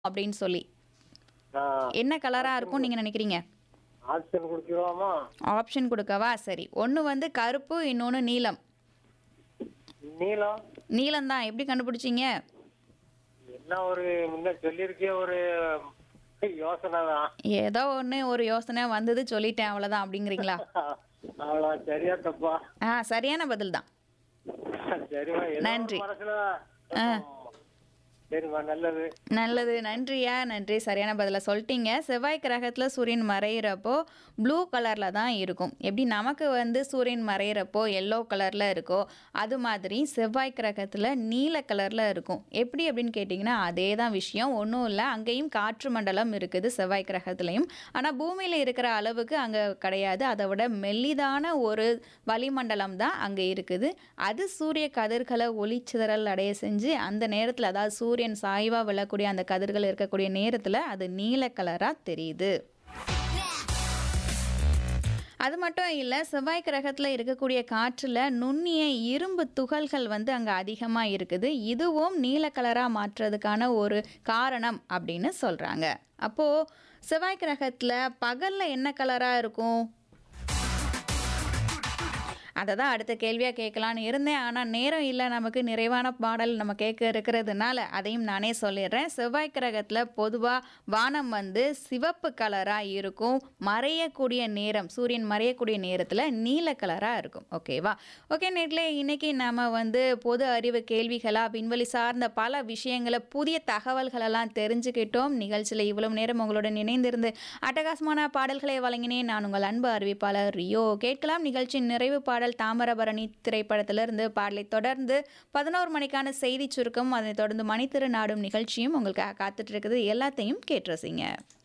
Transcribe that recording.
அப்படின்னு சொல்லி ஆ, என்ன கலரா இருக்கும் நீங்க நினைக்கிறீங்க ஆப்ஷன் கொடுத்துருவாமா ஆப்ஷன் கொடுக்கவா சரி ஒன்று வந்து கருப்பு இன்னொன்று நீலம் நீளம் நீலம் தான் எப்படி கண்டுபிடிச்சீங்க என்ன ஒரு முன்ன சொல்லியிருக்கே ஒரு யோசனை தான் ஏதோ ஒன்று ஒரு யோசனை வந்தது சொல்லிட்டேன் அவ்வளோதான் அப்படிங்கிறீங்களா அவ்வளோ சரியா தப்பா ஆ சரியான பதில் தான் சரிம்மா ஏதோ ஒரு நன்றி. மனசுல ஆ. சரிம்மா நல்லது நல்லது நன்றியா நன்றி சரியான பதிலை சொல்லிட்டீங்க செவ்வாய் கிரகத்தில் சூரியன் மறையிறப்போ ப்ளூ கலரில் தான் இருக்கும் எப்படி நமக்கு வந்து சூரியன் மறையிறப்போ எல்லோ கலரில் இருக்கோ அது மாதிரி செவ்வாய் கிரகத்தில் நீல கலரில் இருக்கும் எப்படி அப்படின்னு கேட்டிங்கன்னா அதே தான் விஷயம் ஒன்றும் இல்லை அங்கேயும் காற்று மண்டலம் இருக்குது செவ்வாய் கிரகத்துலேயும் ஆனால் பூமியில் இருக்கிற அளவுக்கு அங்கே கிடையாது அதை விட மெல்லிதான ஒரு வளிமண்டலம் தான் அங்கே இருக்குது அது சூரிய கதிர்களை ஒளிச்சிதறல் அடைய செஞ்சு அந்த நேரத்தில் அதாவது சூரியன் சாய்வாக விழக்கூடிய அந்த கதிர்கள் இருக்கக்கூடிய நேரத்தில் அது நீல கலராக தெரியுது அது மட்டும் இல்லை செவ்வாய் கிரகத்தில் இருக்கக்கூடிய காற்றில் நுண்ணிய இரும்பு துகள்கள் வந்து அங்கே அதிகமாக இருக்குது இதுவும் நீல கலராக மாற்றுறதுக்கான ஒரு காரணம் அப்படின்னு சொல்கிறாங்க அப்போது செவ்வாய் கிரகத்தில் பகலில் என்ன கலராக இருக்கும் அதை தான் அடுத்த கேள்வியாக கேட்கலான்னு இருந்தேன் ஆனால் நேரம் இல்லை நமக்கு நிறைவான பாடல் நம்ம கேட்க இருக்கிறதுனால அதையும் நானே சொல்லிடுறேன் செவ்வாய் கிரகத்தில் பொதுவாக வானம் வந்து சிவப்பு கலராக இருக்கும் மறையக்கூடிய நேரம் சூரியன் மறையக்கூடிய நேரத்தில் நீல கலராக இருக்கும் ஓகேவா ஓகே நேர்களே இன்னைக்கு நாம் வந்து பொது அறிவு கேள்விகளாக விண்வெளி சார்ந்த பல விஷயங்களை புதிய தகவல்களெல்லாம் தெரிஞ்சுக்கிட்டோம் நிகழ்ச்சியில் இவ்வளவு நேரம் உங்களுடன் இணைந்திருந்து அட்டகாசமான பாடல்களை வழங்கினேன் நான் உங்கள் அன்பு அறிவிப்பாளர் ரியோ கேட்கலாம் நிகழ்ச்சியின் நிறைவு பாடல் தாமிரபரணி திரைப்படத்திலிருந்து பாடலை தொடர்ந்து பதினோரு மணிக்கான செய்தி சுருக்கம் அதனைத் தொடர்ந்து மணித்திரு நாடும் நிகழ்ச்சியும் உங்களுக்கு காத்துட்டு இருக்குது எல்லாத்தையும் கேட்டு ரசிங்க